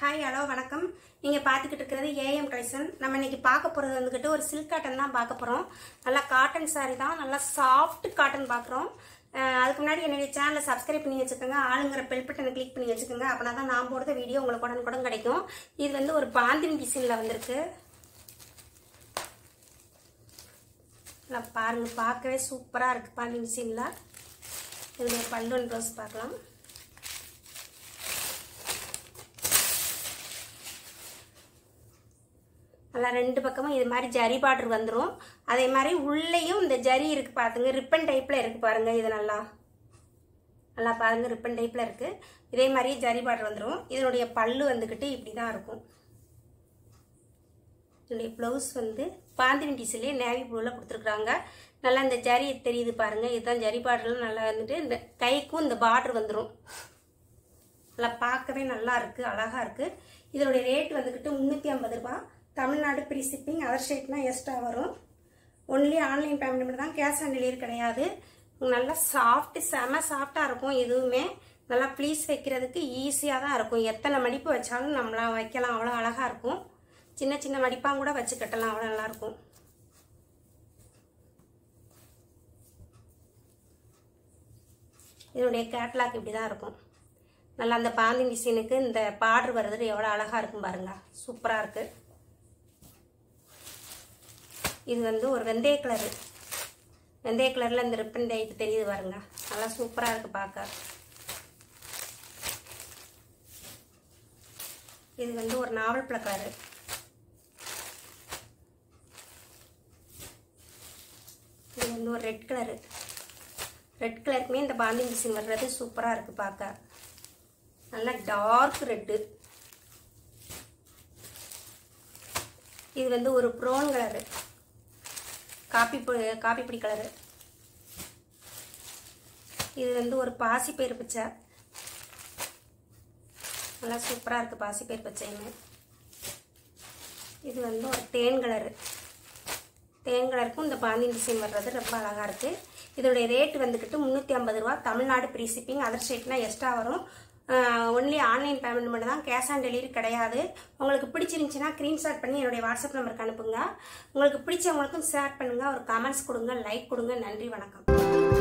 hi hello வணக்கம் நீங்கள் பார்த்துக்கிட்டு இருக்கிறது ஏஎம் கலெக்ஷன் நம்ம இன்னைக்கு பார்க்க போகிறது வந்துக்கிட்டு ஒரு சில்க் காட்டன் தான் பார்க்க போகிறோம் நல்லா காட்டன் saree தான் நல்லா சாஃப்ட் காட்டன் பார்க்குறோம் அதுக்கு முன்னாடி என்னுடைய சேனலை சப்ஸ்கிரைப் பண்ணி வச்சுக்கோங்க ஆளுங்கிற பெல் பட்டனை கிளிக் பண்ணி வச்சுக்கோங்க அப்படின்னா தான் நான் போடுற வீடியோ உங்களுக்கு உடனுக்குடன் கிடைக்கும் இது வந்து ஒரு பாந்தின் டிசைனில் வந்திருக்கு நல்லா பாருங்க பார்க்கவே சூப்பராக இருக்குது பாந்தின் டிசைனில் இதனுடைய பல்லு அண்ட் ப்ளவுஸ் பார்க்கலாம் நல்லா ரெண்டு பக்கமும் இது மாதிரி ஜரி பார்டர் வந்துடும் அதே மாதிரி உள்ளேயும் இந்த ஜரி இருக்குது பார்த்துங்க ரிப்பன் டைப்பில் இருக்குது பாருங்கள் இது நல்லா நல்லா பாருங்கள் ரிப்பன் டைப்பில் இருக்குது இதே மாதிரி ஜரி பார்டர் வந்துடும் இதனுடைய பல்லு வந்துக்கிட்டு இப்படி தான் இருக்கும் இதனுடைய ப்ளவுஸ் வந்து பாந்தினி டிசைன்லேயே நேவி ப்ளூவில் கொடுத்துருக்குறாங்க நல்லா இந்த ஜரி தெரியுது பாருங்கள் இதுதான் ஜரி பார்டர்லாம் நல்லா வந்துட்டு இந்த கைக்கும் இந்த பார்டர் வந்துடும் நல்லா பார்க்கவே நல்லா இருக்குது அழகாக இருக்குது இதனுடைய ரேட் வந்துக்கிட்டு முந்நூற்றி ஐம்பது ரூபா தமிழ்நாடு ப்ரீ ஷிப்பிங் அதர் ஸ்டேட்னா எக்ஸ்ட்ரா வரும் ஒன்லி ஆன்லைன் பேமெண்ட் தான் கேஷ் ஆன் டெலிவரி கிடையாது நல்லா சாஃப்ட் செம சாஃப்டாக இருக்கும் எதுவுமே நல்லா ப்ளீஸ் வைக்கிறதுக்கு ஈஸியாக தான் இருக்கும் எத்தனை மடிப்பு வச்சாலும் நம்மளா வைக்கலாம் அவ்வளோ அழகாக இருக்கும் சின்ன சின்ன மடிப்பாக கூட வச்சு கட்டலாம் அவ்வளோ நல்லாயிருக்கும் இதனுடைய கேட்லாக் இப்படி தான் இருக்கும் நல்லா அந்த பாந்தி டிசைனுக்கு இந்த பார்டர் வர்றது எவ்வளோ அழகாக இருக்கும் பாருங்க சூப்பராக இருக்குது இது வந்து ஒரு வெந்தய கலரு வெந்தய கலரில் இந்த ரிப்பன் டைப் தெரியுது பாருங்க நல்லா சூப்பராக இருக்குது பார்க்க இது வந்து ஒரு நாவல் பழ கலரு இது வந்து ஒரு ரெட் கலரு ரெட் கலருக்குமே இந்த பாண்டிங் டிசைன் வர்றது சூப்பராக இருக்குது பார்க்க நல்லா டார்க் ரெட்டு இது வந்து ஒரு ப்ரௌன் கலரு காப்பி பொ- காப்பி பொடி கலரு இது வந்து ஒரு பாசிப்பயிறு பச்சை நல்லா சூப்பராக இருக்குது பாசிப்பயிறு பச்சைன்னு இது வந்து ஒரு தேன் கலரு தேன் கலருக்கும் இந்த பாந்தின் டிசைன் வர்றது ரொம்ப அழகாக இருக்குது இதோடைய ரேட் வந்துக்கிட்டு முந்நூற்றி ஐம்பது ரூபா தமிழ்நாடு ப்ரீ ஷிப்பிங் அதர் ஸ்டேட்னா எக்ஸ்ட்ரா வரும் ஒன்லி ஆன்லைன் பேமெண்ட் மட்டும் தான் கேஷ் ஆன் டெலிவரி கிடையாது உங்களுக்கு பிடிச்சிருந்துச்சின்னா ஸ்க்ரீன்ஷாட் பண்ணி என்னுடைய வாட்ஸ்அப் நம்பருக்கு அனுப்புங்க உங்களுக்கு பிடிச்சவங்களுக்கும் ஷேர் பண்ணுங்கள் ஒரு கமெண்ட்ஸ் கொடுங்க லைக் கொடுங்க நன்றி வணக்கம்